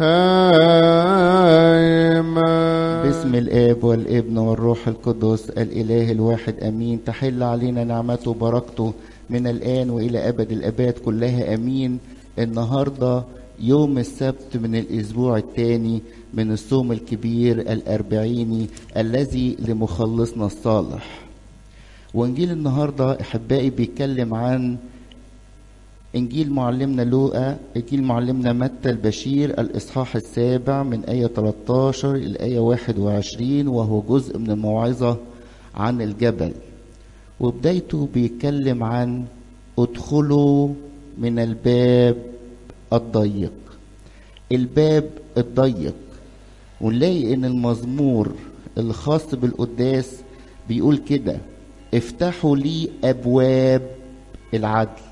هائما باسم الاب والابن والروح القدس الاله الواحد امين تحل علينا نعمته وبركته من الان والى ابد الاباد كلها امين النهارده يوم السبت من الاسبوع الثاني من الصوم الكبير الاربعيني الذي لمخلصنا الصالح وانجيل النهارده احبائي بيتكلم عن انجيل معلمنا لوقا انجيل معلمنا متى البشير الاصحاح السابع من ايه 13 الى ايه 21 وهو جزء من الموعظه عن الجبل وبدايته بيتكلم عن ادخلوا من الباب الضيق الباب الضيق ونلاقي ان المزمور الخاص بالقداس بيقول كده افتحوا لي ابواب العدل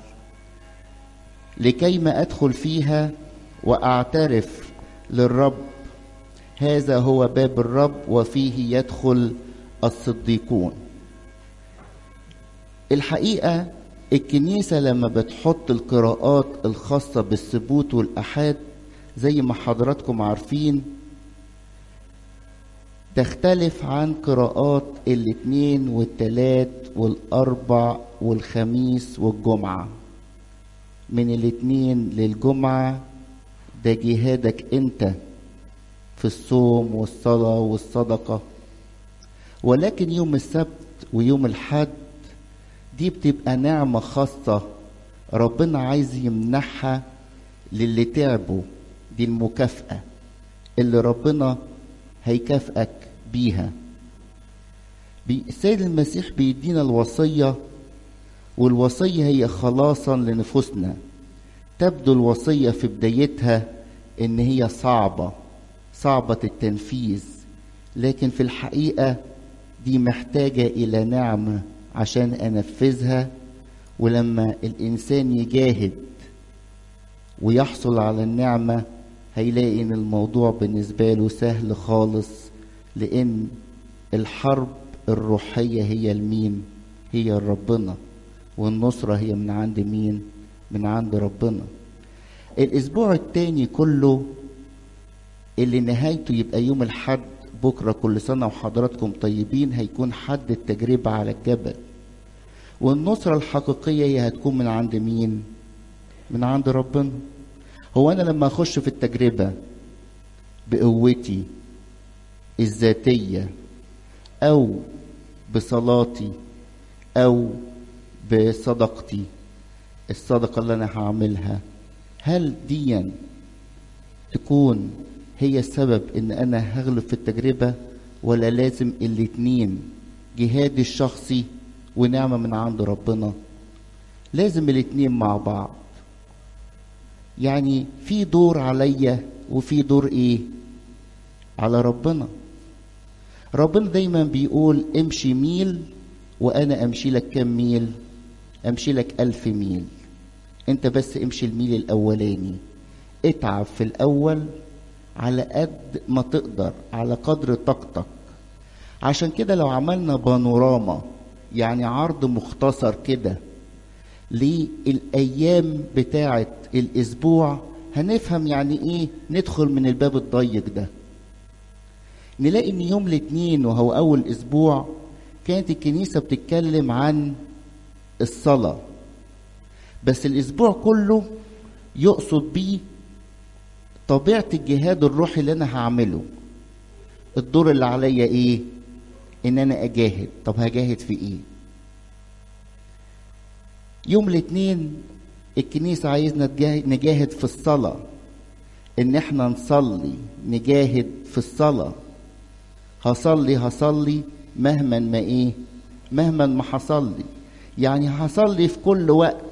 لكيما ادخل فيها واعترف للرب هذا هو باب الرب وفيه يدخل الصديقون الحقيقه الكنيسه لما بتحط القراءات الخاصه بالثبوت والاحاد زي ما حضراتكم عارفين تختلف عن قراءات الاثنين والتلات والاربع والخميس والجمعه من الاثنين للجمعه ده جهادك انت في الصوم والصلاه والصدقه ولكن يوم السبت ويوم الحد دي بتبقى نعمه خاصه ربنا عايز يمنحها للي تعبوا دي المكافاه اللي ربنا هيكافئك بيها السيد المسيح بيدينا الوصيه والوصيه هي خلاصا لنفوسنا تبدو الوصيه في بدايتها ان هي صعبه صعبه التنفيذ لكن في الحقيقه دي محتاجه الى نعمه عشان انفذها ولما الانسان يجاهد ويحصل على النعمه هيلاقي ان الموضوع بالنسبه له سهل خالص لان الحرب الروحيه هي المين هي ربنا والنصره هي من عند مين من عند ربنا الاسبوع التاني كله اللي نهايته يبقى يوم الحد بكره كل سنه وحضراتكم طيبين هيكون حد التجربه على الجبل والنصره الحقيقيه هي هتكون من عند مين من عند ربنا هو انا لما اخش في التجربه بقوتي الذاتيه او بصلاتي او بصدقتي الصدقه اللي انا هعملها هل ديا تكون هي السبب ان انا هغلب في التجربه ولا لازم الاتنين جهادي الشخصي ونعمه من عند ربنا لازم الاتنين مع بعض يعني في دور عليا وفي دور ايه على ربنا ربنا دايما بيقول امشي ميل وانا امشي لك كم ميل امشي لك الف ميل انت بس امشي الميل الاولاني اتعب في الاول على قد ما تقدر على قدر طاقتك عشان كده لو عملنا بانوراما يعني عرض مختصر كده للايام بتاعه الاسبوع هنفهم يعني ايه ندخل من الباب الضيق ده نلاقي ان يوم الاثنين وهو اول اسبوع كانت الكنيسه بتتكلم عن الصلاه بس الاسبوع كله يقصد بيه طبيعه الجهاد الروحي اللي انا هعمله الدور اللي عليا ايه ان انا اجاهد طب هجاهد في ايه يوم الاثنين الكنيسة عايزنا نجاهد في الصلاة ان احنا نصلي نجاهد في الصلاة هصلي هصلي مهما ما ايه مهما ما هصلي يعني هصلي في كل وقت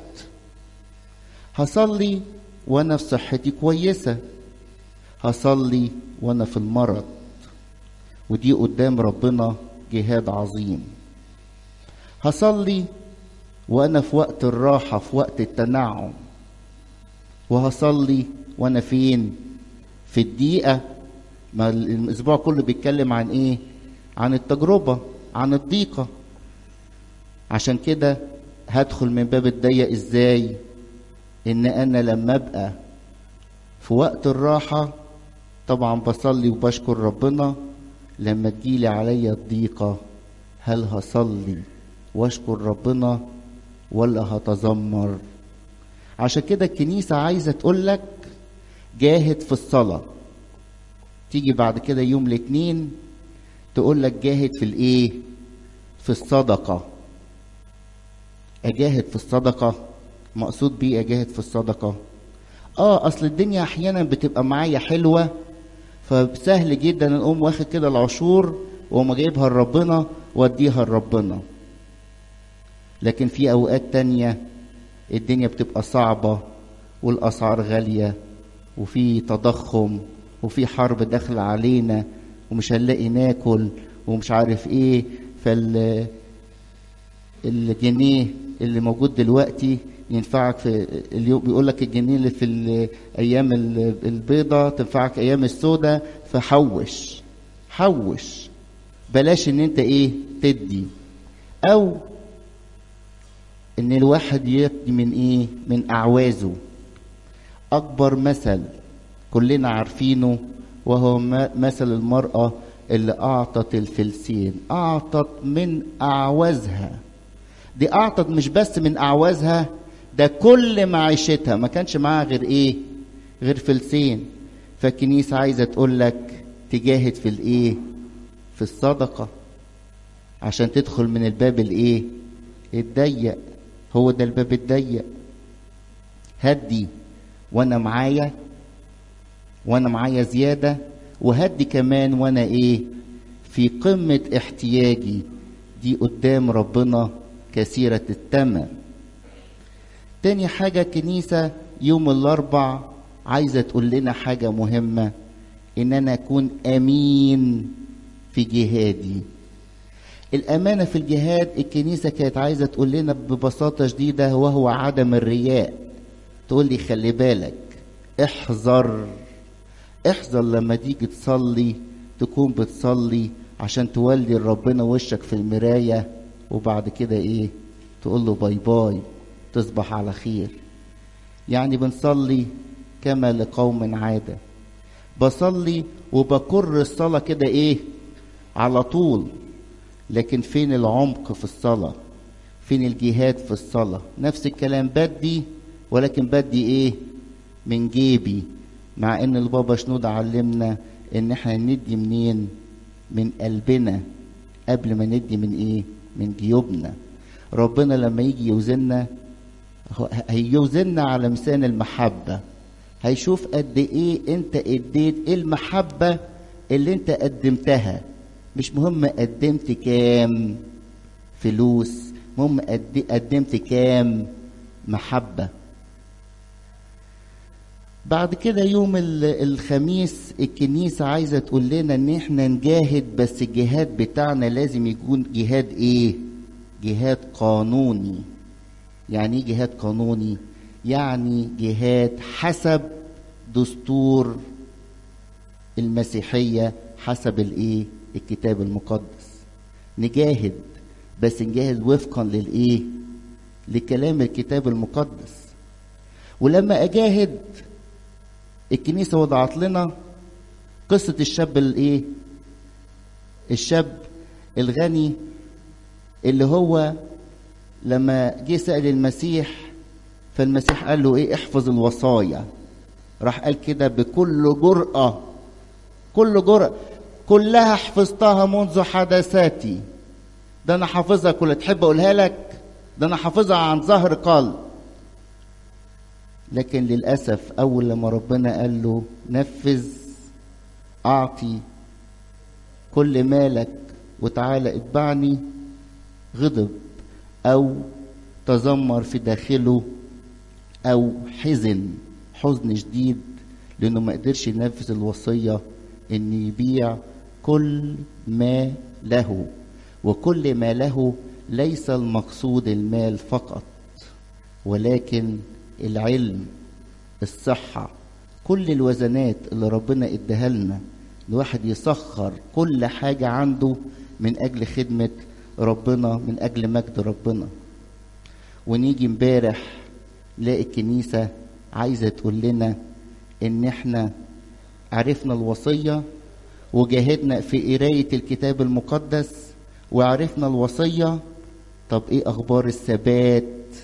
هصلي وانا في صحتي كويسة هصلي وانا في المرض ودي قدام ربنا جهاد عظيم هصلي وانا في وقت الراحه في وقت التنعم وهصلي وانا فين في الدقيقه ما الاسبوع كله بيتكلم عن ايه عن التجربه عن الضيقه عشان كده هدخل من باب الضيق ازاي ان انا لما ابقى في وقت الراحه طبعا بصلي وبشكر ربنا لما تجيلي عليا الضيقة هل هصلي واشكر ربنا ولا هتذمر عشان كده الكنيسة عايزة تقولك جاهد في الصلاة تيجي بعد كده يوم الاثنين تقولك جاهد في الايه في الصدقة اجاهد في الصدقة مقصود بيه اجاهد في الصدقة اه اصل الدنيا احيانا بتبقى معايا حلوة فسهل جدا اقوم واخد كده العشور واقوم جايبها لربنا واديها لربنا لكن في اوقات تانية الدنيا بتبقى صعبة والاسعار غالية وفي تضخم وفي حرب داخلة علينا ومش هنلاقي ناكل ومش عارف ايه فال الجنيه اللي موجود دلوقتي ينفعك في اليوم بيقول لك الجنيه اللي في الايام البيضة تنفعك ايام السوداء فحوش حوش بلاش ان انت ايه تدي او ان الواحد يدي من ايه من اعوازه اكبر مثل كلنا عارفينه وهو مثل المرأة اللي أعطت الفلسين أعطت من أعوازها دي أعطت مش بس من أعوازها ده كل معيشتها ما كانش معاها غير إيه غير فلسين فالكنيسة عايزة تقول لك تجاهد في الإيه في الصدقة عشان تدخل من الباب الإيه الضيق هو ده الباب الضيق هدي وأنا معايا وانا معايا زيادة وهدي كمان وانا ايه في قمة احتياجي دي قدام ربنا كثيرة الثمن تاني حاجة كنيسة يوم الاربع عايزة تقول لنا حاجة مهمة ان انا اكون امين في جهادي الامانة في الجهاد الكنيسة كانت عايزة تقول لنا ببساطة شديدة وهو عدم الرياء تقول لي خلي بالك احذر احذر لما تيجي تصلي تكون بتصلي عشان تولي ربنا وشك في المراية وبعد كده ايه تقول له باي باي تصبح على خير يعني بنصلي كما لقوم عادة بصلي وبكر الصلاة كده ايه على طول لكن فين العمق في الصلاة فين الجهاد في الصلاة نفس الكلام بدي ولكن بدي ايه من جيبي مع ان البابا شنود علمنا ان احنا ندي منين من قلبنا قبل ما ندي من ايه من جيوبنا ربنا لما يجي يوزننا هيوزننا على ميزان المحبة هيشوف قد ايه انت اديت ايه المحبة اللي انت قدمتها مش مهم قدمت كام فلوس مهم قدمت كام محبه بعد كده يوم الخميس الكنيسة عايزة تقول لنا ان احنا نجاهد بس الجهاد بتاعنا لازم يكون جهاد ايه جهاد قانوني يعني ايه جهاد قانوني يعني جهاد حسب دستور المسيحية حسب الايه الكتاب المقدس نجاهد بس نجاهد وفقا للايه لكلام الكتاب المقدس ولما اجاهد الكنيسه وضعت لنا قصه الشاب الايه الشاب الغني اللي هو لما جه سأل المسيح فالمسيح قال له ايه احفظ الوصايا راح قال كده بكل جرأة كل جرأة كلها حفظتها منذ حدثاتي ده انا حافظها كلها تحب اقولها لك ده انا حافظها عن ظهر قلب لكن للأسف أول لما ربنا قال له نفذ أعطي كل مالك وتعالى اتبعني غضب أو تذمر في داخله أو حزن حزن شديد لأنه ما قدرش ينفذ الوصية إن يبيع كل ما له وكل ما له ليس المقصود المال فقط ولكن العلم الصحة كل الوزنات اللي ربنا اداها لنا الواحد يسخر كل حاجة عنده من أجل خدمة ربنا من أجل مجد ربنا ونيجي امبارح نلاقي الكنيسة عايزة تقول لنا إن إحنا عرفنا الوصية وجاهدنا في قراية الكتاب المقدس وعرفنا الوصية طب ايه اخبار الثبات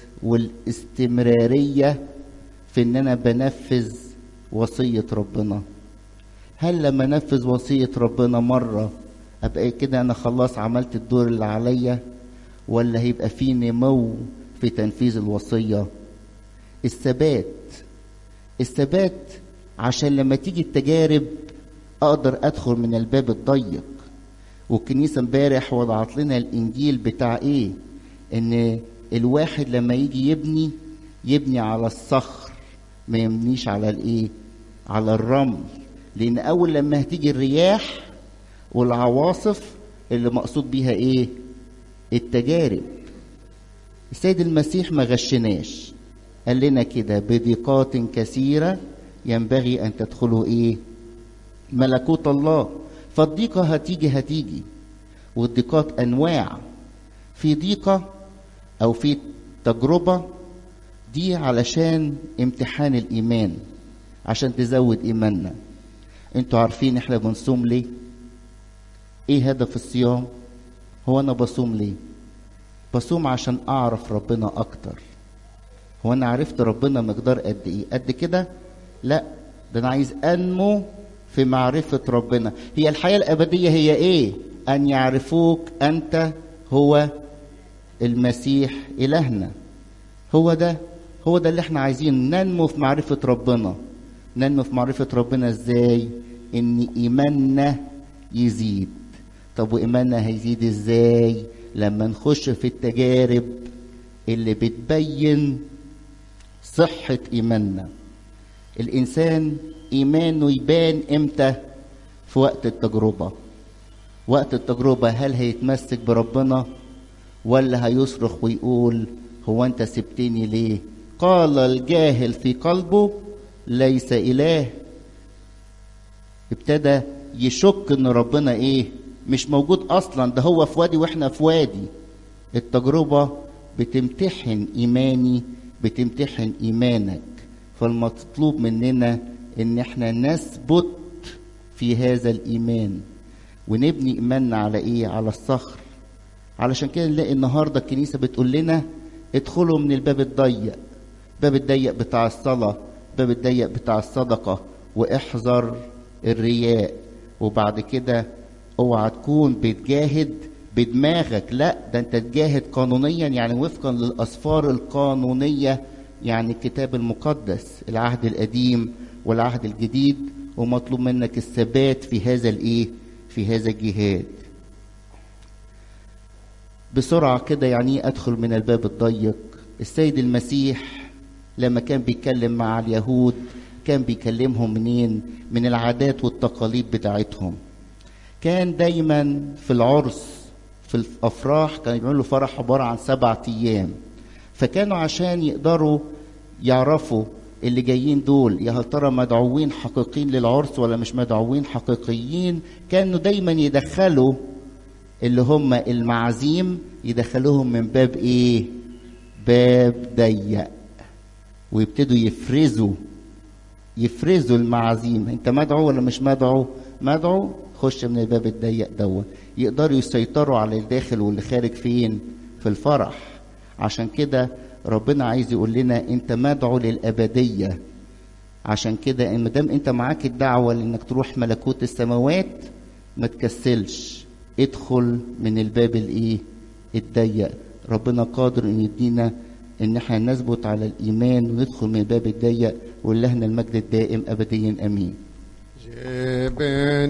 والاستمرارية في ان انا بنفذ وصية ربنا هل لما انفذ وصية ربنا مرة ابقى كده انا خلاص عملت الدور اللي عليا ولا هيبقى في نمو في تنفيذ الوصية الثبات الثبات عشان لما تيجي التجارب اقدر ادخل من الباب الضيق والكنيسه امبارح وضعت لنا الانجيل بتاع ايه ان الواحد لما يجي يبني يبني على الصخر ما يبنيش على الايه على الرمل لان اول لما هتيجي الرياح والعواصف اللي مقصود بيها ايه التجارب السيد المسيح ما غشناش قال لنا كده بضيقات كثيره ينبغي ان تدخلوا ايه ملكوت الله فالضيقه هتيجي هتيجي والضيقات انواع في ضيقه او في تجربه دي علشان امتحان الايمان عشان تزود ايماننا انتوا عارفين احنا بنصوم ليه ايه هدف الصيام هو انا بصوم ليه بصوم عشان اعرف ربنا اكتر هو انا عرفت ربنا مقدار قد ايه قد كده لا ده انا عايز انمو في معرفة ربنا هي الحياة الأبدية هي إيه أن يعرفوك أنت هو المسيح إلهنا هو ده هو ده اللي احنا عايزين ننمو في معرفة ربنا ننمو في معرفة ربنا ازاي ان ايماننا يزيد طب وايماننا هيزيد ازاي لما نخش في التجارب اللي بتبين صحة ايماننا الانسان ايمانه يبان امتى في وقت التجربه وقت التجربه هل هيتمسك بربنا ولا هيصرخ ويقول هو انت سبتني ليه قال الجاهل في قلبه ليس اله ابتدى يشك ان ربنا ايه مش موجود اصلا ده هو في وادي واحنا في وادي التجربه بتمتحن ايماني بتمتحن ايمانك فالمطلوب مننا ان احنا نثبت في هذا الايمان ونبني ايماننا على ايه على الصخر علشان كده نلاقي النهارده الكنيسه بتقول لنا ادخلوا من الباب الضيق الباب الضيق بتاع الصلاه الباب الضيق بتاع الصدقه واحذر الرياء وبعد كده اوعى تكون بتجاهد بدماغك لا ده انت تجاهد قانونيا يعني وفقا للاسفار القانونيه يعني الكتاب المقدس العهد القديم والعهد الجديد ومطلوب منك الثبات في هذا الايه في هذا الجهاد بسرعه كده يعني ايه ادخل من الباب الضيق السيد المسيح لما كان بيتكلم مع اليهود كان بيكلمهم منين من العادات والتقاليد بتاعتهم كان دايما في العرس في الافراح كانوا يعملوا فرح عباره عن سبعة ايام فكانوا عشان يقدروا يعرفوا اللي جايين دول يا هل ترى مدعوين حقيقيين للعرس ولا مش مدعوين حقيقيين كانوا دايما يدخلوا اللي هم المعازيم يدخلوهم من باب ايه باب ضيق ويبتدوا يفرزوا يفرزوا المعازيم انت مدعو ولا مش مدعو مدعو خش من الباب الضيق دوت يقدروا يسيطروا على الداخل واللي خارج فين في الفرح عشان كده ربنا عايز يقول لنا انت مدعو للابديه عشان كده ما دام انت معاك الدعوه لانك تروح ملكوت السماوات ما تكسلش ادخل من الباب الايه الضيق ربنا قادر ان يدينا ان احنا نثبت على الايمان وندخل من الباب الضيق ولهنا المجد الدائم ابديا امين جبن